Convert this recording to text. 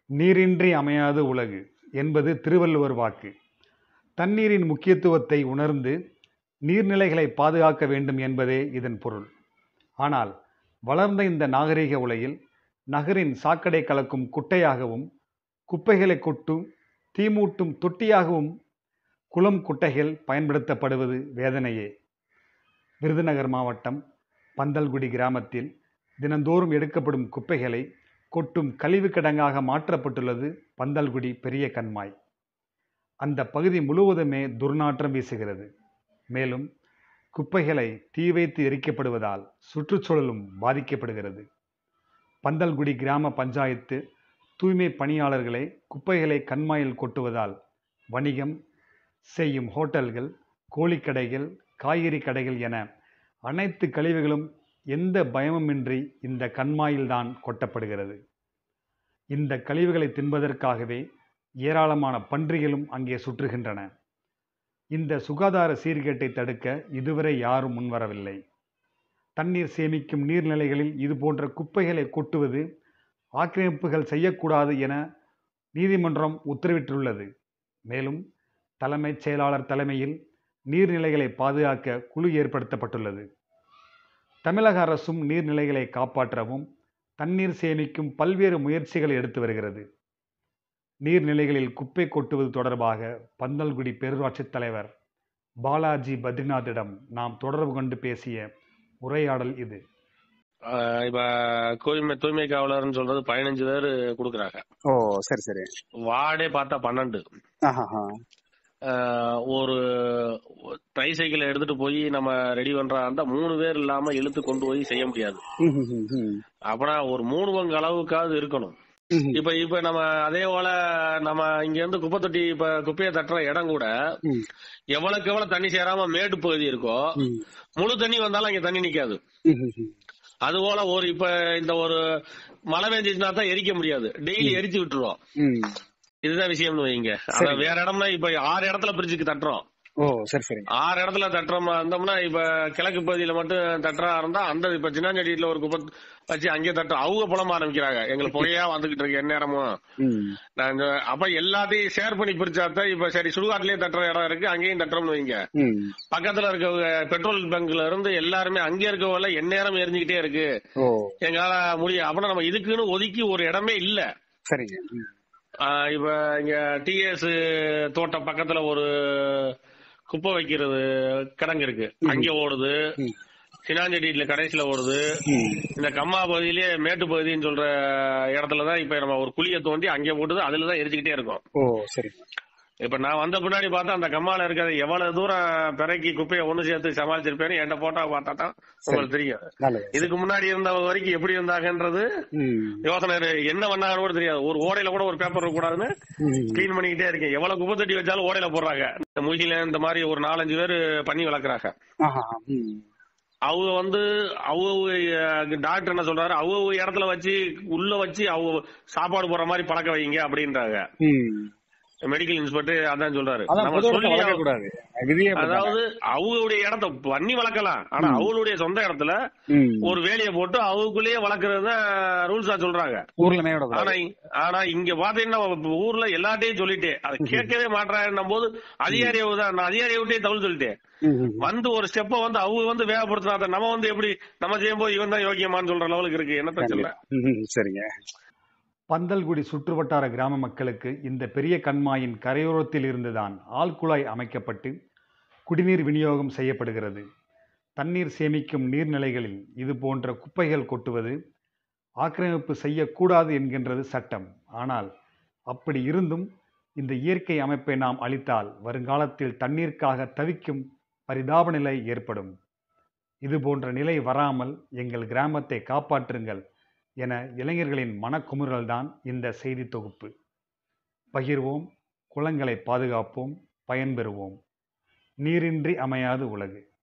நீரின்றி அமையாது உலகு என்பது திருவள்ளுவர் வாக்கு தண்ணீரின் முக்கியத்துவத்தை உணர்ந்து நீர்நிலைகளை பாதுகாக்க வேண்டும் என்பதே இதன் பொருள் ஆனால் வளர்ந்த இந்த நாகரிக உலகில் நகரின் சாக்கடை கலக்கும் குட்டையாகவும் குப்பைகளை கொட்டும் தீமூட்டும் தொட்டியாகவும் குளம் குட்டைகள் பயன்படுத்தப்படுவது வேதனையே விருதுநகர் மாவட்டம் பந்தல்குடி கிராமத்தில் தினந்தோறும் எடுக்கப்படும் குப்பைகளை கொட்டும் கழிவு கிடங்காக மாற்றப்பட்டுள்ளது பந்தல்குடி பெரிய கண்மாய் அந்த பகுதி முழுவதுமே துர்நாற்றம் வீசுகிறது மேலும் குப்பைகளை தீ வைத்து எரிக்கப்படுவதால் சுற்றுச்சூழலும் பாதிக்கப்படுகிறது பந்தல்குடி கிராம பஞ்சாயத்து தூய்மை பணியாளர்களை குப்பைகளை கண்மாயில் கொட்டுவதால் வணிகம் செய்யும் ஹோட்டல்கள் கோழிக்கடைகள் காய்கறி கடைகள் என அனைத்து கழிவுகளும் எந்த பயமுமின்றி இந்த கண்மாயில்தான் கொட்டப்படுகிறது இந்த கழிவுகளை தின்பதற்காகவே ஏராளமான பன்றிகளும் அங்கே சுற்றுகின்றன இந்த சுகாதார சீர்கேட்டை தடுக்க இதுவரை யாரும் முன்வரவில்லை தண்ணீர் சேமிக்கும் நீர்நிலைகளில் இதுபோன்ற குப்பைகளை கொட்டுவது ஆக்கிரமிப்புகள் செய்யக்கூடாது என நீதிமன்றம் உத்தரவிட்டுள்ளது மேலும் தலைமைச் செயலாளர் தலைமையில் நீர்நிலைகளை பாதுகாக்க குழு ஏற்படுத்தப்பட்டுள்ளது தமிழக அரசும் நீர்நிலைகளை காப்பாற்றவும் தண்ணீர் சேமிக்கும் பல்வேறு முயற்சிகளை எடுத்து வருகிறது நீர்நிலைகளில் குப்பை கொட்டுவது தொடர்பாக பந்தல்குடி பேரூராட்சித் தலைவர் பாலாஜி பத்ரிநாத்திடம் நாம் தொடர்பு கொண்டு பேசிய உரையாடல் இது ஆஹ் இப்ப தூய்மை தூய்மை காவலர்னு சொல்றது பதினஞ்சு பேர் கொடுக்குறாங்க ஓ சரி சரி வார்டே பார்த்தா பன்னெண்டு ஆஹாஹா. ஆஹ் ஒரு ட்ரை சைக்கிளை எடுத்துட்டு போய் நம்ம ரெடி பண்றா இருந்தா மூணு பேர் இல்லாம இழுத்து கொண்டு போய் செய்ய முடியாது ம், ம், ம், ம். அப்பனா ஒரு மூணு பங்கு அளவுக்காவது இருக்கணும் ம், இப்ப இப்ப நம்ம அதே போல நம்ம இங்க இருந்து குப்பை தொட்டி இப்ப குப்பையை தட்டுற இடம் கூட ம், எவ்வளவுக்கு எவ்வளவு தண்ணி சேராம மேடு பகுதி இருக்கோ ம், முழு தண்ணி வந்தாலும் அங்க தண்ணி நிக்காது ம், ம், ம். அது போல ஒரு இப்ப இந்த ஒரு மழை பெஞ்சிச்சுனா தான் எரிக்க முடியாது டெய்லி எரிச்சு விட்டுருவோம் ம். இதுதான் விஷயம்னு வைங்க அத வேற இடம்னா இப்ப ஆறு இடத்துல பிரிச்சுக்கு தட்டுறோம் ஓ சரி சரி ஆறு இடத்துல தட்டுறோமா இருந்தோம்னா இப்ப கிழக்கு பகுதியில மட்டும் தட்டுறா இருந்தா அந்த இப்ப சின்னாஞ்சடியில ஒரு குப்பை வச்சு அங்கேயே தட்டுறோம் அவங்க புலம்ப ஆரம்பிக்கிறாங்க எங்களுக்கு புகையா வந்துகிட்டு இருக்கு எந்நேரமும் ம். நான் இந்த- அப்ப எல்லாத்தையும் ஷேர் பண்ணி பிரிச்சாதான் இப்ப சரி சுடுகாட்டுலயே தட்டுற இடம் இருக்கு அங்கேயும் தட்டுறோம்னு வைங்க ம். பக்கத்துல இருக்க பெட்ரோல் பங்க்ல இருந்து எல்லாருமே அங்க இருக்கவங்க எந்நேரம் எரிஞ்சுக்கிட்டே இருக்கு ஓ எங்களால முடியும் அப்ப நம்ம இதுக்குன்னு ஒதுக்கி ஒரு இடமே இல்ல சரிங்க ம். ஆஹ் இப்ப இங்க டிஎஸ் தோட்டம் பக்கத்துல ஒரு குப்பை வைக்கிறது கிடங்கு இருக்கு அங்க ஓடுது ம். சினாஞ்சடியில கடைசியில ஓடுது ம். இந்த கம்மா பகுதியிலேயே மேட்டு பகுதின்னு சொல்ற இடத்துலதான் இப்ப நம்ம ஒரு குழியை தோண்டி அங்கே போட்டுது அதுலதான் எரிச்சுக்கிட்டே இருக்கும் ஓ சரி இப்ப நான் வந்த பின்னாடி பார்த்தா அந்த கம்மால இருக்கிறது எவ்வளவு தூரம் பிறக்கி குப்பையை ஒண்ணு சேர்த்து சமாளிச்சிருப்பேன்னு என்கிட்ட போட்டா பார்த்தா தான் உங்களுக்கு தெரியும் நல்லது இதுக்கு முன்னாடி இருந்தவங்க வரைக்கும் எப்படி இருந்தாங்கன்றது ம். யோசனை இருக்கு. என்ன பண்ணாங்கன்னு கூட தெரியாது ஒரு ஓடையில கூட ஒரு பேப்பர் இருக்க கூடாதுன்னு ம். கிளீன் பண்ணிக்கிட்டே இருக்கேன் எவ்வளவு குப்பை தட்டி வச்சாலும் ஓடையில போடுறாங்க இந்த மூழ்கில இந்த மாதிரி ஒரு நாலஞ்சு பேர் பண்ணி வளர்க்குறாங்க ஆஹா. ம். அவங்க வந்து அவங்க டாக்டர் என்ன சொல்றாரு அவங்க இடத்துல வச்சு உள்ள வச்சு அவங்க சாப்பாடு போடுற மாதிரி பழக்க வைங்க அப்படின்றாங்க ம். மெடிக்கல் இன்ஸ்பெக்டர் அதான் சொல்றாரு அதான் நம்ம பொது இடத்துல சொல்லி வளர்க்க கூடாது விதியே அப்படிதான். அதாவது அவங்களுடைய இடத்த பண்ணி வளர்க்கலாம் ஆனா அவங்களுடைய சொந்த இடத்துல ம். ஒரு வேலையை போட்டு அவங்களுக்குள்ளேயே வளர்க்கறது ரூல்ஸா சொல்றாங்க ஊர்ல மேய விடக்கூடாது ஆனா இ- ஆனா இங்க பாத்தீங்கன்னா இப்ப ஊர்ல எல்லாட்டையும் சொல்லிட்டேன் அதை கேட்கவே மாட்டாங்கன்னும் போது அதிகாரியை தான் நான் அதிகாரியை விட்டே தவறு சொல்லிட்டேன் ம், ம். வந்து ஒரு ஸ்டெப்ப வந்து அவங்க வந்து வேகப்படுத்தினா நம்ம வந்து எப்படி நம்ம செய்யும்போது இவன் தான் யோக்கியமான்னு சொல்ற லெவலுக்கு இருக்கு என்னத்த சொல்ல ம், ம். சரிங்க பந்தல்குடி சுற்றுவட்டார கிராம மக்களுக்கு இந்த பெரிய கண்மாயின் கரையோரத்தில் இருந்துதான் ஆழ்குழாய் அமைக்கப்பட்டு குடிநீர் விநியோகம் செய்யப்படுகிறது தண்ணீர் சேமிக்கும் நீர்நிலைகளில் இது போன்ற குப்பைகள் கொட்டுவது ஆக்கிரமிப்பு செய்யக்கூடாது என்கின்றது சட்டம் ஆனால் அப்படி இருந்தும் இந்த இயற்கை அமைப்பை நாம் அளித்தால் வருங்காலத்தில் தண்ணீருக்காக தவிக்கும் பரிதாப நிலை ஏற்படும் இது போன்ற நிலை வராமல் எங்கள் கிராமத்தை காப்பாற்றுங்கள் என இளைஞர்களின் மனக்குமுறல்தான் இந்த செய்தி தொகுப்பு பகிர்வோம் குளங்களை பாதுகாப்போம் பயன்பெறுவோம் நீரின்றி அமையாது உலகு